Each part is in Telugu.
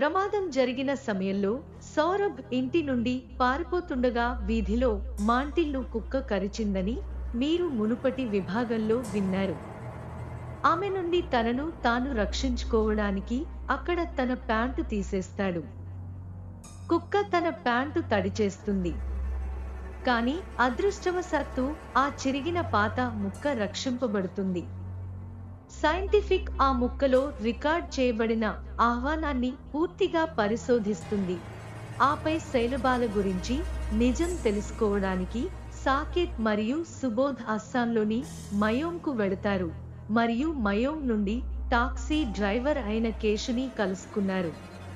ప్రమాదం జరిగిన సమయంలో సౌరభ్ ఇంటి నుండి పారిపోతుండగా వీధిలో మాంటిల్లు కుక్క కరిచిందని మీరు మునుపటి విభాగంలో విన్నారు ఆమె నుండి తనను తాను రక్షించుకోవడానికి అక్కడ తన ప్యాంటు తీసేస్తాడు కుక్క తన ప్యాంటు తడిచేస్తుంది కానీ అదృష్టవశాత్తు ఆ చిరిగిన పాత ముక్క రక్షింపబడుతుంది సైంటిఫిక్ ఆ ముక్కలో రికార్డ్ చేయబడిన ఆహ్వానాన్ని పూర్తిగా పరిశోధిస్తుంది ఆపై శైలబాల గురించి నిజం తెలుసుకోవడానికి సాకేత్ మరియు సుబోధ్ అస్సాంలోని మయోంకు వెళతారు మరియు మయోం నుండి టాక్సీ డ్రైవర్ అయిన కేశుని కలుసుకున్నారు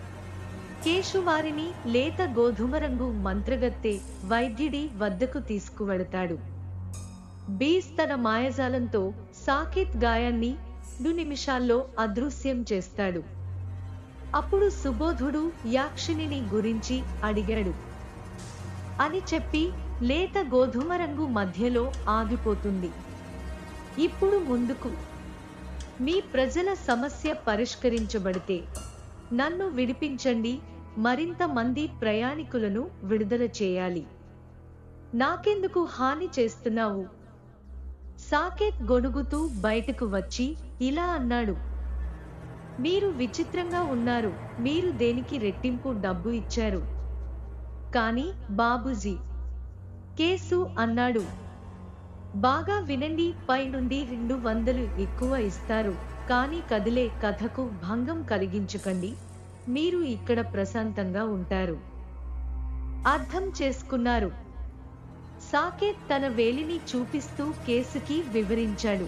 కేశు వారిని లేత గోధుమ రంగు మంత్రగత్తె వైద్యుడి వద్దకు తీసుకువెడతాడు బీస్ తన మాయజాలంతో సాకేత్ గాయాన్ని రెండు నిమిషాల్లో అదృశ్యం చేస్తాడు అప్పుడు సుబోధుడు యాక్షిణిని గురించి అడిగాడు అని చెప్పి లేత గోధుమ రంగు మధ్యలో ఆగిపోతుంది ఇప్పుడు ముందుకు మీ ప్రజల సమస్య పరిష్కరించబడితే నన్ను విడిపించండి మరింత మంది ప్రయాణికులను విడుదల చేయాలి నాకెందుకు హాని చేస్తున్నావు సాకేత్ గొణుగుతూ బయటకు వచ్చి ఇలా అన్నాడు మీరు విచిత్రంగా ఉన్నారు మీరు దేనికి రెట్టింపు డబ్బు ఇచ్చారు కానీ బాబుజీ కేసు అన్నాడు బాగా వినండి పై నుండి రెండు వందలు ఎక్కువ ఇస్తారు కానీ కదిలే కథకు భంగం కలిగించకండి మీరు ఇక్కడ ప్రశాంతంగా ఉంటారు అర్థం చేసుకున్నారు సాకేత్ తన వేలిని చూపిస్తూ కేసుకి వివరించాడు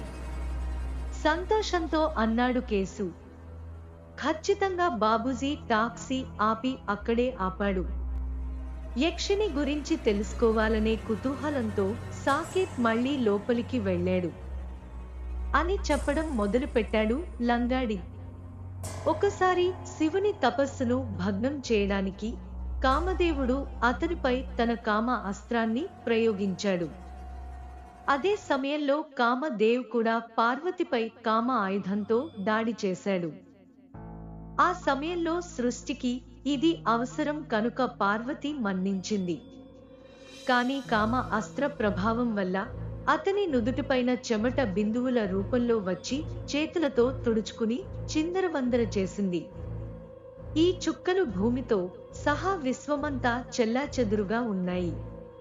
సంతోషంతో అన్నాడు కేసు ఖచ్చితంగా బాబుజీ టాక్సీ ఆపి అక్కడే ఆపాడు యక్షిని గురించి తెలుసుకోవాలనే కుతూహలంతో సాకేత్ మళ్ళీ లోపలికి వెళ్ళాడు అని చెప్పడం మొదలుపెట్టాడు లంగాడి ఒకసారి శివుని తపస్సును భగ్నం చేయడానికి కామదేవుడు అతనిపై తన కామ అస్త్రాన్ని ప్రయోగించాడు అదే సమయంలో కామదేవ్ కూడా పార్వతిపై కామ ఆయుధంతో దాడి చేశాడు ఆ సమయంలో సృష్టికి ఇది అవసరం కనుక పార్వతి మన్నించింది కాని కామ అస్త్ర ప్రభావం వల్ల అతని నుదుటిపైన చెమట బిందువుల రూపంలో వచ్చి చేతులతో తుడుచుకుని చిందరవందర చేసింది ఈ చుక్కలు భూమితో సహా విశ్వమంతా చెల్లాచెదురుగా ఉన్నాయి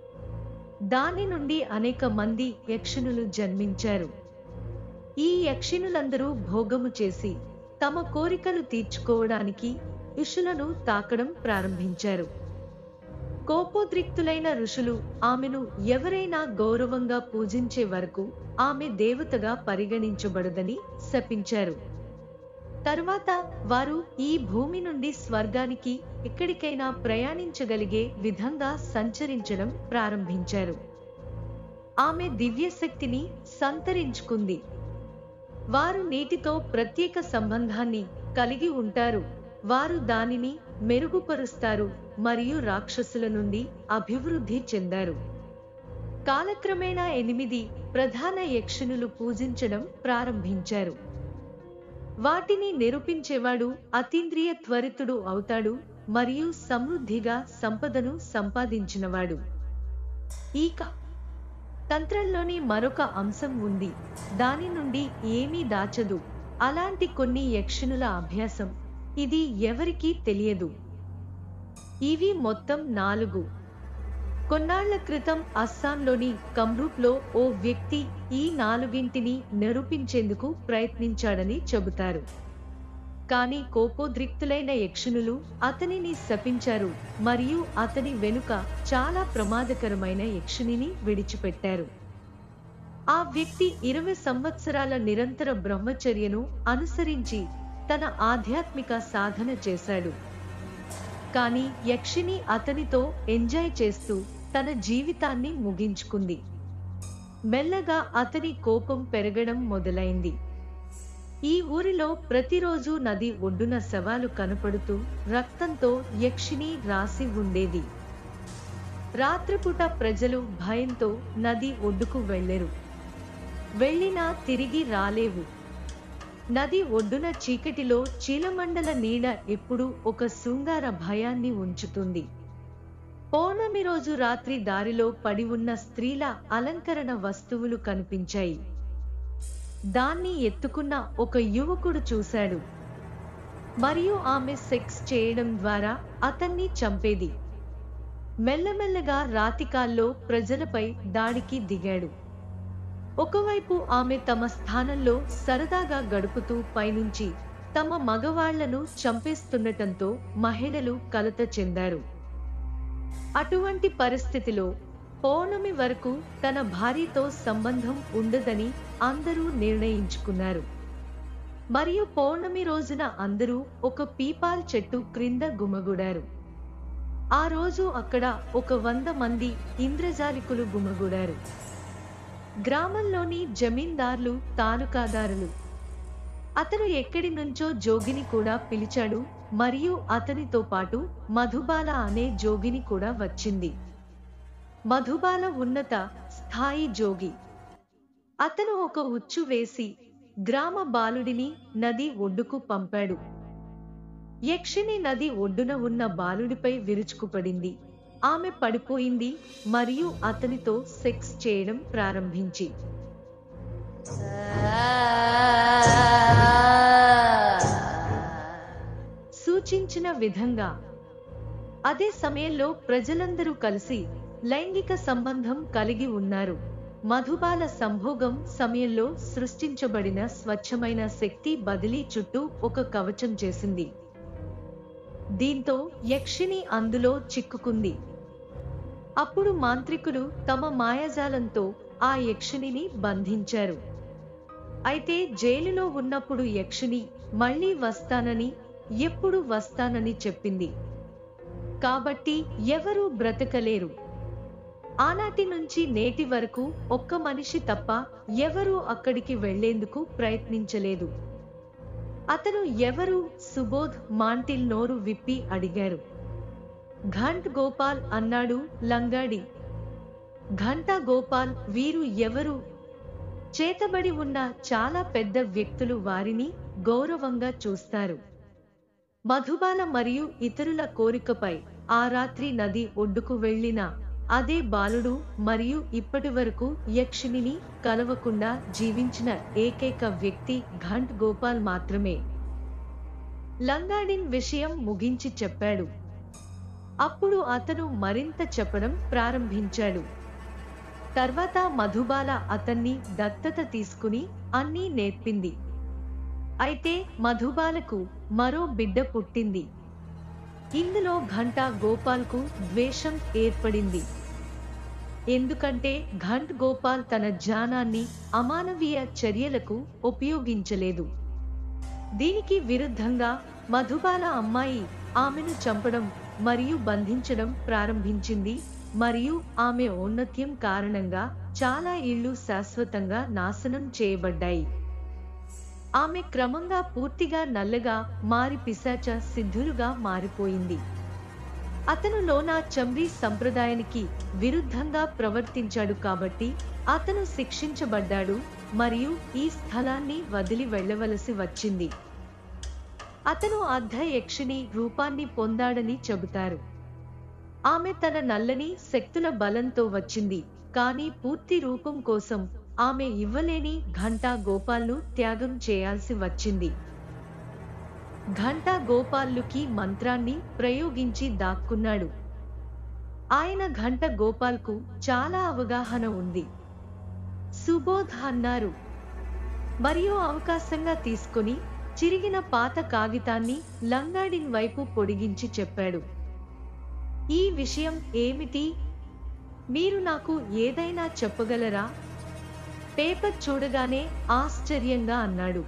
దాని నుండి అనేక మంది యక్షిణులు జన్మించారు ఈ యక్షిణులందరూ భోగము చేసి తమ కోరికలు తీర్చుకోవడానికి ఋషులను తాకడం ప్రారంభించారు కోపోద్రిక్తులైన ఋషులు ఆమెను ఎవరైనా గౌరవంగా పూజించే వరకు ఆమె దేవతగా పరిగణించబడదని శపించారు తరువాత వారు ఈ భూమి నుండి స్వర్గానికి ఎక్కడికైనా ప్రయాణించగలిగే విధంగా సంచరించడం ప్రారంభించారు ఆమె దివ్యశక్తిని సంతరించుకుంది వారు నీటితో ప్రత్యేక సంబంధాన్ని కలిగి ఉంటారు వారు దానిని మెరుగుపరుస్తారు మరియు రాక్షసుల నుండి అభివృద్ధి చెందారు కాలక్రమేణా ఎనిమిది ప్రధాన యక్షునులు పూజించడం ప్రారంభించారు వాటిని నిరూపించేవాడు అతీంద్రియ త్వరితుడు అవుతాడు మరియు సమృద్ధిగా సంపదను సంపాదించినవాడు ఈక తంత్రంలోని మరొక అంశం ఉంది దాని నుండి ఏమీ దాచదు అలాంటి కొన్ని యక్షునుల అభ్యాసం ఇది ఎవరికీ తెలియదు ఇవి మొత్తం నాలుగు కొన్నాళ్ల క్రితం అస్సాంలోని కమ్రూప్లో ఓ వ్యక్తి ఈ నాలుగింటిని నిరూపించేందుకు ప్రయత్నించాడని చెబుతారు కానీ కోపోద్రిక్తులైన యక్షునులు అతనిని శపించారు మరియు అతని వెనుక చాలా ప్రమాదకరమైన యక్షునిని విడిచిపెట్టారు ఆ వ్యక్తి ఇరవై సంవత్సరాల నిరంతర బ్రహ్మచర్యను అనుసరించి తన ఆధ్యాత్మిక సాధన చేశాడు కానీ యక్షిని అతనితో ఎంజాయ్ చేస్తూ తన జీవితాన్ని ముగించుకుంది మెల్లగా అతని కోపం పెరగడం మొదలైంది ఈ ఊరిలో ప్రతిరోజు నది ఒడ్డున శవాలు కనపడుతూ రక్తంతో యక్షిని రాసి ఉండేది రాత్రిపూట ప్రజలు భయంతో నది ఒడ్డుకు వెళ్ళెరు వెళ్ళినా తిరిగి రాలేవు నది ఒడ్డున చీకటిలో చీలమండల నీడ ఎప్పుడు ఒక శృంగార భయాన్ని ఉంచుతుంది పౌర్ణమి రోజు రాత్రి దారిలో పడి ఉన్న స్త్రీల అలంకరణ వస్తువులు కనిపించాయి దాన్ని ఎత్తుకున్న ఒక యువకుడు చూశాడు మరియు ఆమె సెక్స్ చేయడం ద్వారా అతన్ని చంపేది మెల్లమెల్లగా రాతికాల్లో ప్రజలపై దాడికి దిగాడు ఒకవైపు ఆమె తమ స్థానంలో సరదాగా గడుపుతూ పైనుంచి తమ మగవాళ్లను చంపేస్తుండటంతో మహిళలు కలత చెందారు అటువంటి పరిస్థితిలో పౌర్ణమి వరకు తన భార్యతో సంబంధం ఉండదని అందరూ నిర్ణయించుకున్నారు మరియు పౌర్ణమి రోజున అందరూ ఒక పీపాల్ చెట్టు క్రింద గుమగుడారు ఆ రోజు అక్కడ ఒక వంద మంది ఇంద్రజాలికులు గుమగుడారు గ్రామంలోని జమీందార్లు తాలూకాదారులు అతను ఎక్కడి నుంచో జోగిని కూడా పిలిచాడు మరియు అతనితో పాటు మధుబాల అనే జోగిని కూడా వచ్చింది మధుబాల ఉన్నత స్థాయి జోగి అతను ఒక ఉచ్చు వేసి గ్రామ బాలుడిని నది ఒడ్డుకు పంపాడు యక్షిని నది ఒడ్డున ఉన్న బాలుడిపై విరుచుకుపడింది ఆమె పడిపోయింది మరియు అతనితో సెక్స్ చేయడం ప్రారంభించి సూచించిన విధంగా అదే సమయంలో ప్రజలందరూ కలిసి లైంగిక సంబంధం కలిగి ఉన్నారు మధుబాల సంభోగం సమయంలో సృష్టించబడిన స్వచ్ఛమైన శక్తి బదిలీ చుట్టూ ఒక కవచం చేసింది దీంతో యక్షిని అందులో చిక్కుకుంది అప్పుడు మాంత్రికులు తమ మాయాజాలంతో ఆ యక్షిణిని బంధించారు అయితే జైలులో ఉన్నప్పుడు యక్షిని మళ్ళీ వస్తానని ఎప్పుడు వస్తానని చెప్పింది కాబట్టి ఎవరూ బ్రతకలేరు ఆనాటి నుంచి నేటి వరకు ఒక్క మనిషి తప్ప ఎవరూ అక్కడికి వెళ్లేందుకు ప్రయత్నించలేదు అతను ఎవరు సుబోధ్ మాంటిల్ నోరు విప్పి అడిగారు ఘంట్ గోపాల్ అన్నాడు లంగాడి ఘంటా గోపాల్ వీరు ఎవరు చేతబడి ఉన్న చాలా పెద్ద వ్యక్తులు వారిని గౌరవంగా చూస్తారు మధుబాల మరియు ఇతరుల కోరికపై ఆ రాత్రి నది ఒడ్డుకు వెళ్లిన అదే బాలుడు మరియు ఇప్పటి వరకు యక్షిణిని కలవకుండా జీవించిన ఏకైక వ్యక్తి ఘంట్ గోపాల్ మాత్రమే లంగాడిన్ విషయం ముగించి చెప్పాడు అప్పుడు అతను మరింత చెప్పడం ప్రారంభించాడు తర్వాత మధుబాల అతన్ని దత్తత తీసుకుని అన్నీ నేర్పింది అయితే మధుబాలకు మరో బిడ్డ పుట్టింది ఇందులో ఘంటా గోపాల్కు ద్వేషం ఏర్పడింది ఎందుకంటే ఘంట్ గోపాల్ తన జ్ఞానాన్ని అమానవీయ చర్యలకు ఉపయోగించలేదు దీనికి విరుద్ధంగా మధుబాల అమ్మాయి ఆమెను చంపడం మరియు బంధించడం ప్రారంభించింది మరియు ఆమె ఔన్నత్యం కారణంగా చాలా ఇళ్లు శాశ్వతంగా నాశనం చేయబడ్డాయి ఆమె క్రమంగా పూర్తిగా నల్లగా మారి పిశాచ సిద్ధులుగా మారిపోయింది అతను లోనా చమ్రీ సంప్రదాయానికి విరుద్ధంగా ప్రవర్తించాడు కాబట్టి అతను శిక్షించబడ్డాడు మరియు ఈ స్థలాన్ని వదిలి వెళ్ళవలసి వచ్చింది అతను అర్ధ యక్షిణి రూపాన్ని పొందాడని చెబుతారు ఆమె తన నల్లని శక్తుల బలంతో వచ్చింది కానీ పూర్తి రూపం కోసం ఆమె ఇవ్వలేని ఘంటా గోపాల్ను త్యాగం చేయాల్సి వచ్చింది ఘంటా గోపాల్లుకి మంత్రాన్ని ప్రయోగించి దాక్కున్నాడు ఆయన ఘంట గోపాల్కు చాలా అవగాహన ఉంది సుబోధ్ అన్నారు మరియు అవకాశంగా తీసుకుని చిరిగిన పాత కాగితాన్ని లంగాడిన్ వైపు పొడిగించి చెప్పాడు ఈ విషయం ఏమిటి మీరు నాకు ఏదైనా చెప్పగలరా పేపర్ చూడగానే ఆశ్చర్యంగా అన్నాడు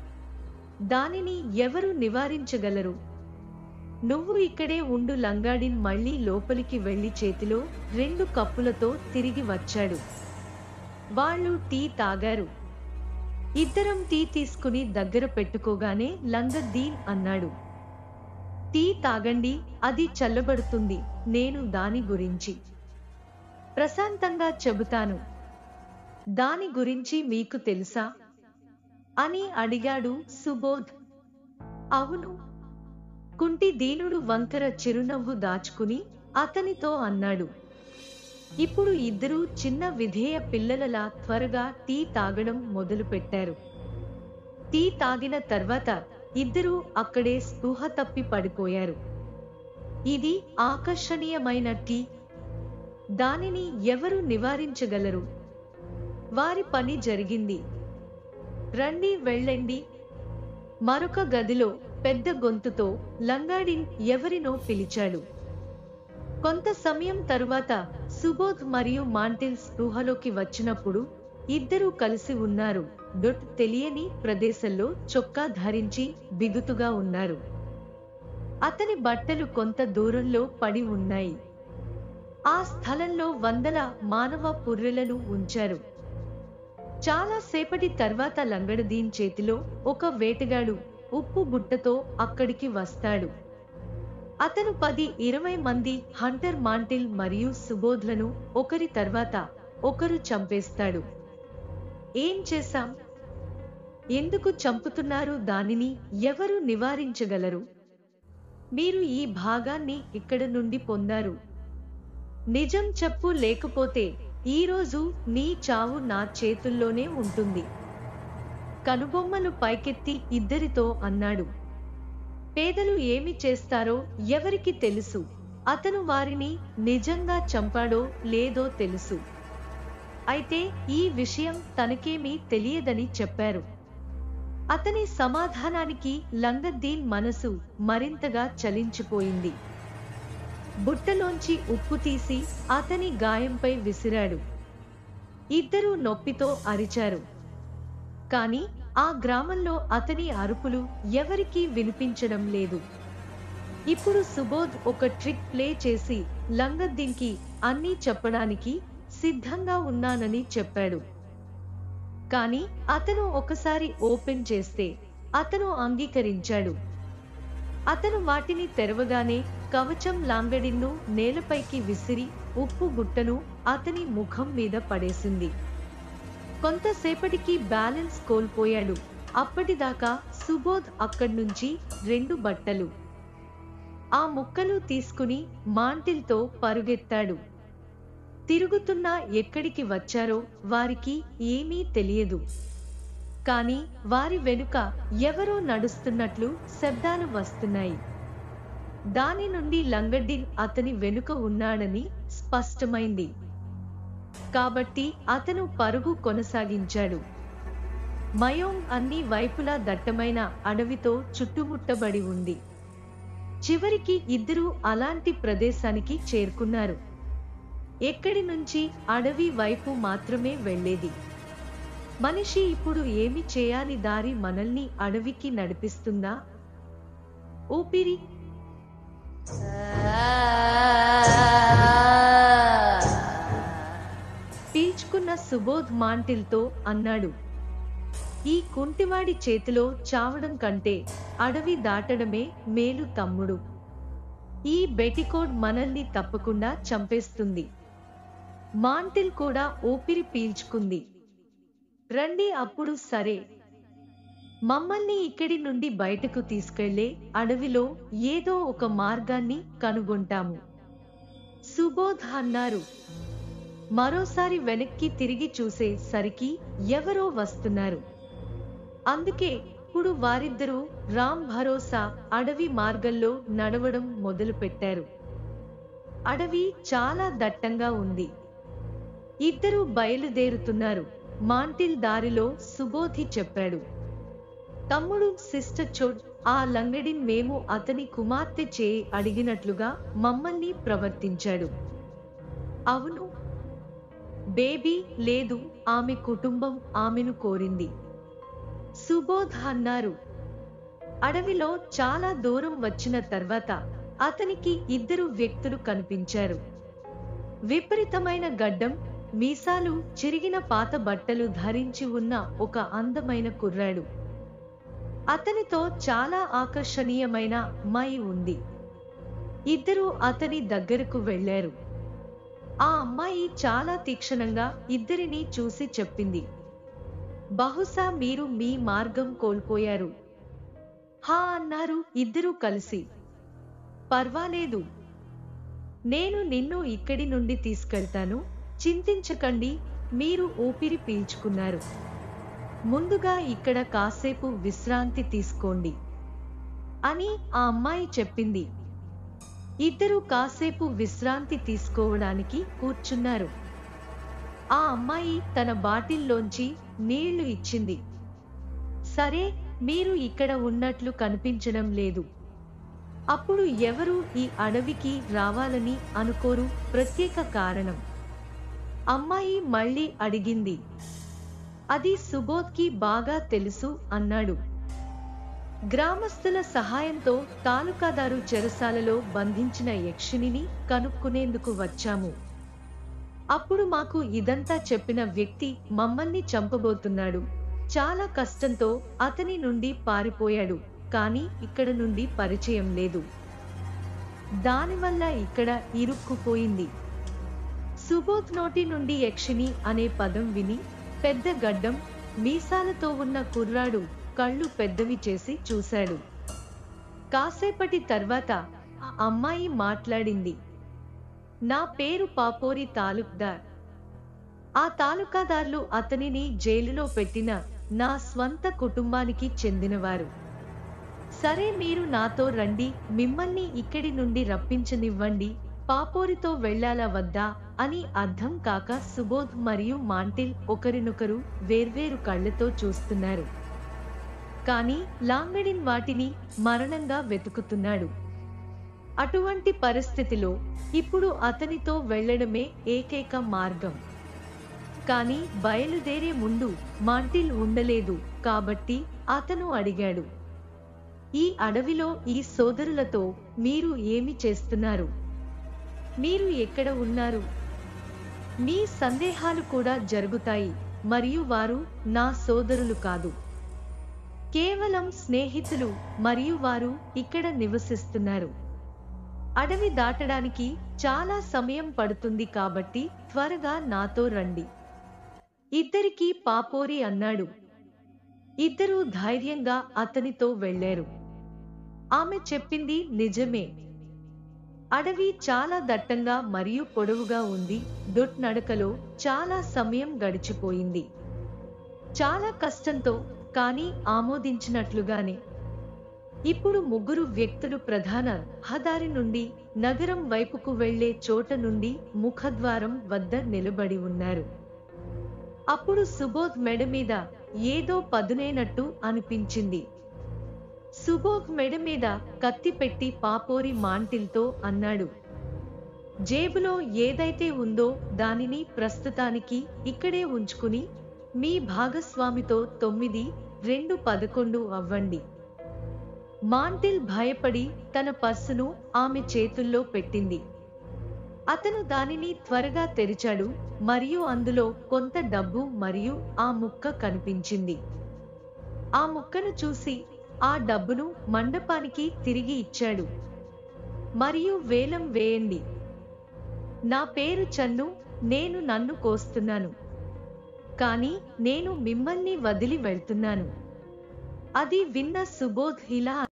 దానిని ఎవరు నివారించగలరు నువ్వు ఇక్కడే ఉండు లంగాడిన్ మళ్ళీ లోపలికి వెళ్లి చేతిలో రెండు కప్పులతో తిరిగి వచ్చాడు వాళ్ళు టీ తాగారు ఇద్దరం టీ తీసుకుని దగ్గర పెట్టుకోగానే లంగద్దీన్ అన్నాడు టీ తాగండి అది చల్లబడుతుంది నేను దాని గురించి ప్రశాంతంగా చెబుతాను దాని గురించి మీకు తెలుసా అని అడిగాడు సుబోధ్ అవును కుంటి దీనుడు వంకర చిరునవ్వు దాచుకుని అతనితో అన్నాడు ఇప్పుడు ఇద్దరూ చిన్న విధేయ పిల్లలలా త్వరగా టీ తాగడం మొదలుపెట్టారు టీ తాగిన తర్వాత ఇద్దరూ అక్కడే స్పృహ తప్పి పడిపోయారు ఇది ఆకర్షణీయమైన టీ దానిని ఎవరు నివారించగలరు వారి పని జరిగింది రండి వెళ్ళండి మరొక గదిలో పెద్ద గొంతుతో లంగాడిన్ ఎవరినో పిలిచాడు కొంత సమయం తరువాత సుబోధ్ మరియు మాంటిల్ స్పృహలోకి వచ్చినప్పుడు ఇద్దరూ కలిసి ఉన్నారు డొట్ తెలియని ప్రదేశంలో చొక్కా ధరించి బిగుతుగా ఉన్నారు అతని బట్టలు కొంత దూరంలో పడి ఉన్నాయి ఆ స్థలంలో వందల మానవ పుర్రెలను ఉంచారు చాలా సేపటి తర్వాత లంగడదీన్ చేతిలో ఒక వేటగాడు ఉప్పు బుట్టతో అక్కడికి వస్తాడు అతను పది ఇరవై మంది హంటర్ మాంటిల్ మరియు సుబోధ్లను ఒకరి తర్వాత ఒకరు చంపేస్తాడు ఏం చేశాం ఎందుకు చంపుతున్నారు దానిని ఎవరు నివారించగలరు మీరు ఈ భాగాన్ని ఇక్కడ నుండి పొందారు నిజం చెప్పు లేకపోతే ఈరోజు నీ చావు నా చేతుల్లోనే ఉంటుంది కనుబొమ్మలు పైకెత్తి ఇద్దరితో అన్నాడు పేదలు ఏమి చేస్తారో ఎవరికి తెలుసు అతను వారిని నిజంగా చంపాడో లేదో తెలుసు అయితే ఈ విషయం తనకేమీ తెలియదని చెప్పారు అతని సమాధానానికి లంగద్దీన్ మనసు మరింతగా చలించిపోయింది బుట్టలోంచి ఉప్పు తీసి అతని గాయంపై విసిరాడు ఇద్దరూ నొప్పితో అరిచారు కాని ఆ గ్రామంలో అతని అరుపులు ఎవరికీ వినిపించడం లేదు ఇప్పుడు సుబోధ్ ఒక ట్రిక్ ప్లే చేసి లంగద్దీన్కి అన్నీ చెప్పడానికి సిద్ధంగా ఉన్నానని చెప్పాడు కాని అతను ఒకసారి ఓపెన్ చేస్తే అతను అంగీకరించాడు అతను వాటిని తెరవగానే కవచం లాంగడిన్ను నేలపైకి విసిరి ఉప్పు గుట్టను అతని ముఖం మీద పడేసింది కొంతసేపటికి బ్యాలెన్స్ కోల్పోయాడు అప్పటిదాకా సుబోధ్ అక్కడ్నుంచి రెండు బట్టలు ఆ ముక్కలు తీసుకుని మాంటిల్తో పరుగెత్తాడు తిరుగుతున్నా ఎక్కడికి వచ్చారో వారికి ఏమీ తెలియదు కాని వారి వెనుక ఎవరో నడుస్తున్నట్లు శబ్దాలు వస్తున్నాయి దాని నుండి లంగడ్డిన్ అతని వెనుక ఉన్నాడని స్పష్టమైంది కాబట్టి అతను పరుగు కొనసాగించాడు మయోంగ్ అన్ని వైపులా దట్టమైన అడవితో చుట్టుముట్టబడి ఉంది చివరికి ఇద్దరూ అలాంటి ప్రదేశానికి చేరుకున్నారు ఎక్కడి నుంచి అడవి వైపు మాత్రమే వెళ్ళేది మనిషి ఇప్పుడు ఏమి చేయాలి దారి మనల్ని అడవికి నడిపిస్తుందా ఊపిరి పీల్చుకున్న సుబోధ్ మాంటిల్తో అన్నాడు ఈ కుంటివాడి చేతిలో చావడం కంటే అడవి దాటడమే మేలు తమ్ముడు ఈ బెటికోడ్ మనల్ని తప్పకుండా చంపేస్తుంది మాంటిల్ కూడా ఊపిరి పీల్చుకుంది రండి అప్పుడు సరే మమ్మల్ని ఇక్కడి నుండి బయటకు తీసుకెళ్లే అడవిలో ఏదో ఒక మార్గాన్ని కనుగొంటాము సుబోధ్ అన్నారు మరోసారి వెనక్కి తిరిగి చూసే సరికి ఎవరో వస్తున్నారు అందుకే ఇప్పుడు వారిద్దరూ రామ్ భరోసా అడవి మార్గంలో నడవడం మొదలుపెట్టారు అడవి చాలా దట్టంగా ఉంది ఇద్దరూ బయలుదేరుతున్నారు మాంటిల్ దారిలో సుబోధి చెప్పాడు తమ్ముడు సిస్టర్ చోడ్ ఆ లంగడిన్ మేము అతని కుమార్తె చేయి అడిగినట్లుగా మమ్మల్ని ప్రవర్తించాడు అవును బేబీ లేదు ఆమె కుటుంబం ఆమెను కోరింది సుబోధ్ అన్నారు అడవిలో చాలా దూరం వచ్చిన తర్వాత అతనికి ఇద్దరు వ్యక్తులు కనిపించారు విపరీతమైన గడ్డం మీసాలు చిరిగిన పాత బట్టలు ధరించి ఉన్న ఒక అందమైన కుర్రాడు అతనితో చాలా ఆకర్షణీయమైన అమ్మాయి ఉంది ఇద్దరూ అతని దగ్గరకు వెళ్లారు ఆ అమ్మాయి చాలా తీక్షణంగా ఇద్దరిని చూసి చెప్పింది బహుశా మీరు మీ మార్గం కోల్పోయారు హా అన్నారు ఇద్దరూ కలిసి పర్వాలేదు నేను నిన్ను ఇక్కడి నుండి తీసుకెళ్తాను చింతించకండి మీరు ఊపిరి పీల్చుకున్నారు ముందుగా ఇక్కడ కాసేపు విశ్రాంతి తీసుకోండి అని ఆ అమ్మాయి చెప్పింది ఇద్దరు కాసేపు విశ్రాంతి తీసుకోవడానికి కూర్చున్నారు ఆ అమ్మాయి తన బాటిల్లోంచి నీళ్లు ఇచ్చింది సరే మీరు ఇక్కడ ఉన్నట్లు కనిపించడం లేదు అప్పుడు ఎవరు ఈ అడవికి రావాలని అనుకోరు ప్రత్యేక కారణం అమ్మాయి మళ్ళీ అడిగింది అది సుబోధ్కి బాగా తెలుసు అన్నాడు గ్రామస్తుల సహాయంతో తాలూకాదారు చెరసాలలో బంధించిన యక్షిణిని కనుక్కునేందుకు వచ్చాము అప్పుడు మాకు ఇదంతా చెప్పిన వ్యక్తి మమ్మల్ని చంపబోతున్నాడు చాలా కష్టంతో అతని నుండి పారిపోయాడు కానీ ఇక్కడ నుండి పరిచయం లేదు దానివల్ల ఇక్కడ ఇరుక్కుపోయింది సుబోధ్ నోటి నుండి యక్షిణి అనే పదం విని పెద్ద గడ్డం మీసాలతో ఉన్న కుర్రాడు కళ్ళు పెద్దవి చేసి చూశాడు కాసేపటి తర్వాత ఆ అమ్మాయి మాట్లాడింది నా పేరు పాపోరి తాలూక్దార్ ఆ తాలూకాదార్లు అతనిని జైలులో పెట్టిన నా స్వంత కుటుంబానికి చెందినవారు సరే మీరు నాతో రండి మిమ్మల్ని ఇక్కడి నుండి రప్పించనివ్వండి పాపోరితో వెళ్ళాలా వద్దా అని అర్థం కాక సుబోధ్ మరియు మాంటిల్ ఒకరినొకరు వేర్వేరు కళ్ళతో చూస్తున్నారు కానీ లాంగడిన్ వాటిని మరణంగా వెతుకుతున్నాడు అటువంటి పరిస్థితిలో ఇప్పుడు అతనితో వెళ్ళడమే ఏకైక మార్గం కానీ బయలుదేరే ముందు మాంటిల్ ఉండలేదు కాబట్టి అతను అడిగాడు ఈ అడవిలో ఈ సోదరులతో మీరు ఏమి చేస్తున్నారు మీరు ఎక్కడ ఉన్నారు మీ సందేహాలు కూడా జరుగుతాయి మరియు వారు నా సోదరులు కాదు కేవలం స్నేహితులు మరియు వారు ఇక్కడ నివసిస్తున్నారు అడవి దాటడానికి చాలా సమయం పడుతుంది కాబట్టి త్వరగా నాతో రండి ఇద్దరికీ పాపోరి అన్నాడు ఇద్దరూ ధైర్యంగా అతనితో వెళ్లారు ఆమె చెప్పింది నిజమే అడవి చాలా దట్టంగా మరియు పొడవుగా ఉంది దొట్ నడకలో చాలా సమయం గడిచిపోయింది చాలా కష్టంతో కానీ ఆమోదించినట్లుగానే ఇప్పుడు ముగ్గురు వ్యక్తులు ప్రధాన రహదారి నుండి నగరం వైపుకు వెళ్లే చోట నుండి ముఖద్వారం వద్ద నిలబడి ఉన్నారు అప్పుడు సుబోధ్ మెడ మీద ఏదో పదునైనట్టు అనిపించింది సుబోధ్ మెడ మీద కత్తి పెట్టి పాపోరి మాంటిల్తో అన్నాడు జేబులో ఏదైతే ఉందో దానిని ప్రస్తుతానికి ఇక్కడే ఉంచుకుని మీ భాగస్వామితో తొమ్మిది రెండు పదకొండు అవ్వండి మాంటిల్ భయపడి తన పర్సును ఆమె చేతుల్లో పెట్టింది అతను దానిని త్వరగా తెరిచాడు మరియు అందులో కొంత డబ్బు మరియు ఆ ముక్క కనిపించింది ఆ ముక్కను చూసి ఆ డబ్బును మండపానికి తిరిగి ఇచ్చాడు మరియు వేలం వేయండి నా పేరు చన్ను నేను నన్ను కోస్తున్నాను కానీ నేను మిమ్మల్ని వదిలి వెళ్తున్నాను అది విన్న సుబోధ్ ఇలా